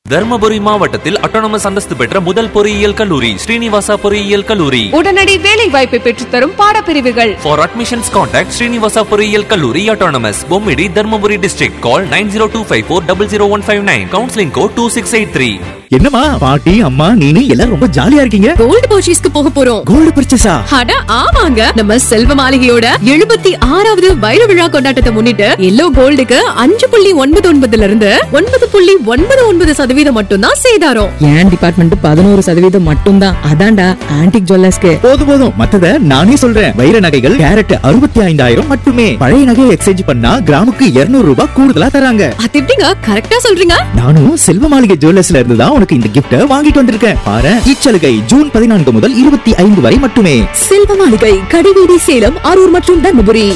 தர்மபுரி மாவட்டத்தில் அட்டானமஸ் அந்தஸ்து பெற்ற முதல் பொறியியல் கல்லூரி ஸ்ரீனிவாசா பொறியியல் கல்லூரி உடனடி வேலை வாய்ப்பை பெற்றுத்தரும் பாடப்பிரிவுகள் For admissions contact Srinivasa பொறியியல் கல்லூரி autonomous Bommidi Dharmapuri district call 9025400159 counseling code 2683 என்னம்மா பாட்டி அம்மா நீனு எல்லாரும் ரொம்ப ஜாலியா இருக்கீங்க கோல்டு பர்ச்சேஸ்க்கு போக போறோம் கோல்டு பர்ச்சேஸா அட ஆமாங்க நம்ம செல்வ மாளிகையோட எழுபத்தி ஆறாவது வைர விழா கொண்டாட்டத்தை முன்னிட்டு எல்லோ கோல்டுக்கு அஞ்சு புள்ளி ஒன்பது ஒன்பதுல இருந்து ஒன்பது புள்ளி ஒன்பது ஒன்பது சதவீதம் மட்டும்தான் சேதாரம் என் டிபார்ட்மெண்ட் பதினோரு சதவீதம் மட்டும்தான் அதான்டா ஆன்டிக் ஜுவல்லர்ஸ்க்கு போதும் போதும் மத்தத நானே சொல்றேன் வைர நகைகள் கேரட் அறுபத்தி ஐந்தாயிரம் மட்டுமே பழைய நகையை எக்ஸ்சேஞ்ச் பண்ணா கிராமுக்கு 200 ரூபாய் கூடுதலா தராங்க அது எப்படிங்க கரெக்டா சொல்றீங்க நானும் செல்வ மாளிகை ஜுவல்லர்ஸ்ல இருந்து தான் உனக்கு இந்த கிஃப்ட வாங்கிட்டு வந்திருக்கேன் பாரு இச்சலுகை ஜூன் பதினான்கு முதல் இருபத்தி ஐந்து வரை மட்டுமே செல்வ மாளிகை கடிவீதி சேலம் அரூர் மற்றும் Dharmapuri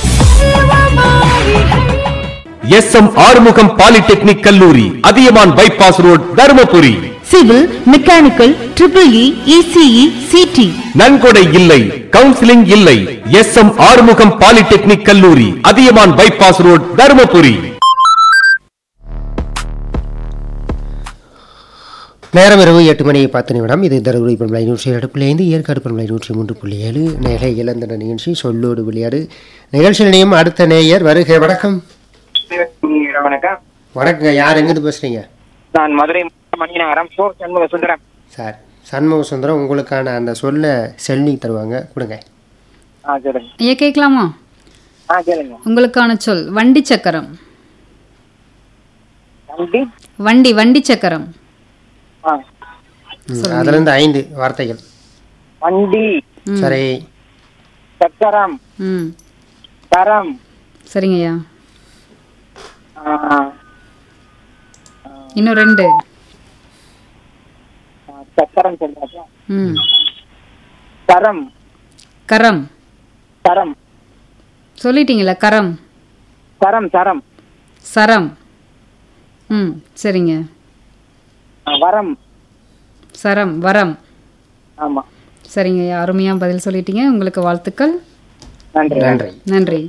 S M Arumugam polytechnic கல்லூரி Athiyaman bypass road Dharmapuri civil mechanical triple E ECE CT நன்கொடை இல்லை கவுன்சிலிங் இல்லை எஸ் எம் ஆறுமுகம் பாலிடெக்னிக் கல்லூரி அதியமான் பைபாஸ் ரோட் தருமபுரி நேரம் இரவு எட்டு மணி பத்து நிமிடம் இது தருமபுரி பண்பலை நூற்றி இரண்டு புள்ளி ஐந்து ஏற்காடு பண்பலை நூற்றி மூன்று புள்ளி ஏழு நேகை இளந்தன நிகழ்ச்சி சொல்லோடு விளையாடு நிகழ்ச்சி நிலையம் அடுத்த நேயர் வருகை வணக்கம் வணக்கம் வணக்கங்க யார் எங்கிருந்து பேசுறீங்க நான் மதுரை மணிநகரம் சோ சண்முக சுந்தரம் சார் சண்முக சுந்தரம் உங்களுக்கான அந்த சொல்ல செல்வி தருவாங்க கொடுங்க ஆ சொல்லுங்க ஐயா கேட்கலாமா ஆ கேளுங்க உங்களுக்கான சொல் வண்டி சக்கரம் வண்டி வண்டி வண்டி சக்கரம் ஆ ம், அதுல இருந்து ஐந்து வார்த்தைகள் வண்டி சரி சக்கரம் ம் தரம் சரிங்கய்யா ஆ, இன்னும் ரெண்டு ஆ, சக்கரம் சொல்றாங்க ம் தரம் கரம் தரம் சொல்லிட்டீங்களா கரம் தரம் தரம் சரம் ம் சரிங்க ஆ, வரம் சரம் வரம் ஆமா சரிங்கய்யா அருமையாக பதில் சொல்லிட்டீங்க உங்களுக்கு வாழ்த்துக்கள் நன்றி நன்றி நன்றி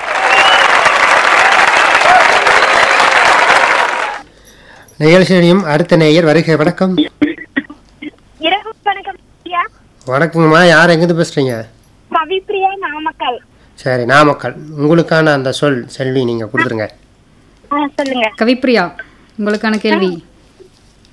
நிகழ்ச்சி நிலையம் அடுத்த நேயர் வருகை வணக்கம் இரவு வணக்கம் ஐயா வணக்கங்கம்மா யார் எங்கிருந்து பேசுறீங்க கவிப்பிரியா நாமக்கல் சரி நாமக்கல் உங்களுக்கான அந்த சொல் செல்வி நீங்க கொடுத்துருங்க ஆ சொல்லுங்க கவிப்ரியா உங்களுக்கான கேள்வி